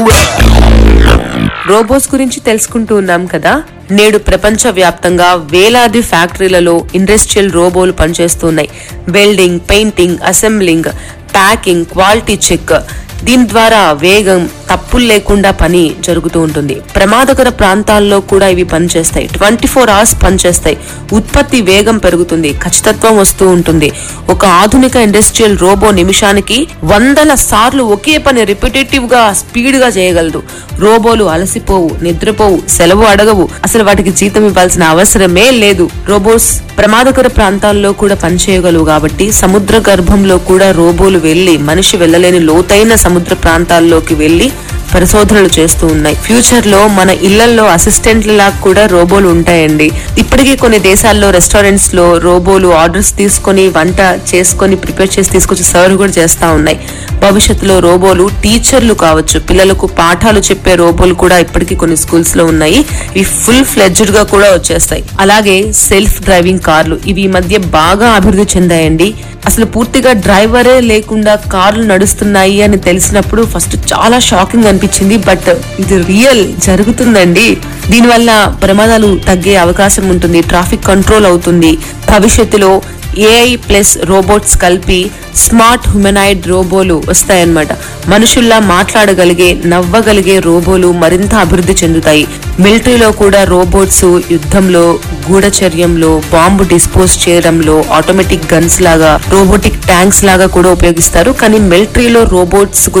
robots గురించి తెలుసుకుంటూ ఉన్నాం కదా నేడు ప్రపంచ వ్యాప్తంగా వేలాది ఫ్యాక్టరీలలో ఇండస్ట్రియల్ రోబోలు పనిచేస్తున్నాయి welding painting assembling packing quality check దీని ద్వారా వేగం తప్పులు లేకుండా పని జరుగుతూ ఉంటుంది ప్రమాదకర ప్రాంతాల్లో కూడా ఇవి పనిచేస్తాయి ట్వంటీ ఫోర్ అవర్స్ పనిచేస్తాయి ఉత్పత్తి వేగం పెరుగుతుంది ఖచ్చితత్వం వస్తూ ఉంటుంది ఒక ఆధునిక ఇండస్ట్రియల్ రోబో నిమిషానికి వందల సార్లు ఒకే పని రిపిటేటివ్ గా స్పీడ్ గా చేయగలదు రోబోలు అలసిపోవు నిద్రపోవు సెలవు అడగవు అసలు వాటికి జీతం ఇవ్వాల్సిన అవసరమే లేదు రోబోట్స్ ప్రమాదకర ప్రాంతాల్లో కూడా పనిచేయగలవు కాబట్టి సముద్ర గర్భంలో కూడా రోబోలు వెళ్లి మనిషి వెళ్ళలేని లోతైన సముద్ర ప్రాంతాల్లోకి వెళ్లి పరిశోధనలు చేస్తూ ఉన్నాయి ఫ్యూచర్ లో మన ఇళ్లలో అసిస్టెంట్ల లాగా కూడా రోబోలు ఉంటాయండి ఇప్పటికీ కొన్ని దేశాల్లో రెస్టారెంట్స్ లో రోబోలు ఆర్డర్స్ తీసుకొని వంట చేసుకొని ప్రిపేర్ చేసి తీసుకొచ్చి సర్వ్ కూడా చేస్తా ఉన్నాయి భవిష్యత్తులో రోబోలు టీచర్లు కావచ్చు పిల్లలకు పాఠాలు చెప్పే రోబోలు కూడా ఇప్పటికీ కొన్ని స్కూల్స్ లో ఉన్నాయి ఇవి ఫుల్ ఫ్లెడ్జ్డ్ గా కూడా వచ్చేస్తాయి అలాగే సెల్ఫ్ డ్రైవింగ్ కార్లు ఇవి ఈ మధ్య బాగా అభివృద్ధి చెందాయండి అసలు పూర్తిగా డ్రైవరే లేకుండా కార్లు నడుస్తున్నాయి అని తెలిసినప్పుడు ఫస్ట్ చాలా షాకింగ్ అనిపించింది బట్ ఇది రియల్ జరుగుతుందండి దీనివల్ల ప్రమాదాలు తగ్గే అవకాశం ఉంటుంది ట్రాఫిక్ కంట్రోల్ అవుతుంది భవిష్యత్తులో ఏఐ ప్లస్ రోబోట్స్ కలిపి స్మార్ట్ హ్యూమనాయిడ్ రోబోలు వస్తాయన్నమాట మనుషుల్లా మాట్లాడగలిగే నవ్వగలిగే రోబోలు మరింత అభివృద్ధి చెందుతాయి మిలిటరీలో కూడా రోబోట్స్ యుద్ధంలో గూఢచర్యంలో బాంబు డిస్పోజ్ చేయడంలో ఆటోమేటిక్ గన్స్ లాగా రోబోటిక్ ట్యాంక్స్ లాగా కూడా ఉపయోగిస్తారు కానీ మిలిటరీలో రోబోట్స్